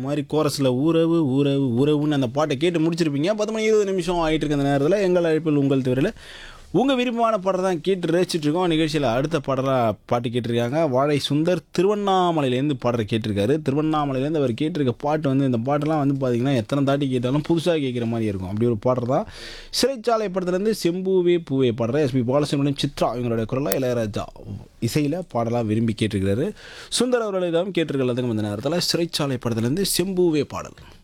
மாதிரி கோரஸில் ஊரவு ஊரவு ஊரவுன்னு அந்த பாட்டை கேட்டு முடிச்சிருப்பீங்க பத்து மணி இருபது நிமிஷம் ஆகிட்டு இருக்க அந்த நேரத்தில் எங்கள் அழைப்பில் உங்கள் தவிர உங்கள் விருப்பமான பாடம் தான் கேட்டு ரசிச்சுட்டு இருக்கோம் நிகழ்ச்சியில் அடுத்த பாடலாக பாட்டு கேட்டிருக்காங்க வாழை சுந்தர் திருவண்ணாமலையிலேருந்து பாடலை கேட்டிருக்காரு திருவண்ணாமலையிலேருந்து அவர் கேட்டிருக்க பாட்டு வந்து இந்த பாட்டெல்லாம் வந்து பார்த்தீங்கன்னா எத்தனை தாட்டி கேட்டாலும் புதுசாக கேட்குற மாதிரி இருக்கும் அப்படி ஒரு பாடல் தான் சிறைச்சாலை படத்துலேருந்து செம்பூவே பூவே பாடுற எஸ்பி பாலசுப்ரமணியம் சித்ரா இவங்களுடைய குரலாக இளையராஜா இசையில் பாடலாக விரும்பி கேட்டிருக்கிறாரு சுந்தர் அவர்களிடம் கேட்டிருக்கிறதுக்கு அந்த நேரத்தில் சிறைச்சாலை படத்துலேருந்து செம்பூவே பாடல்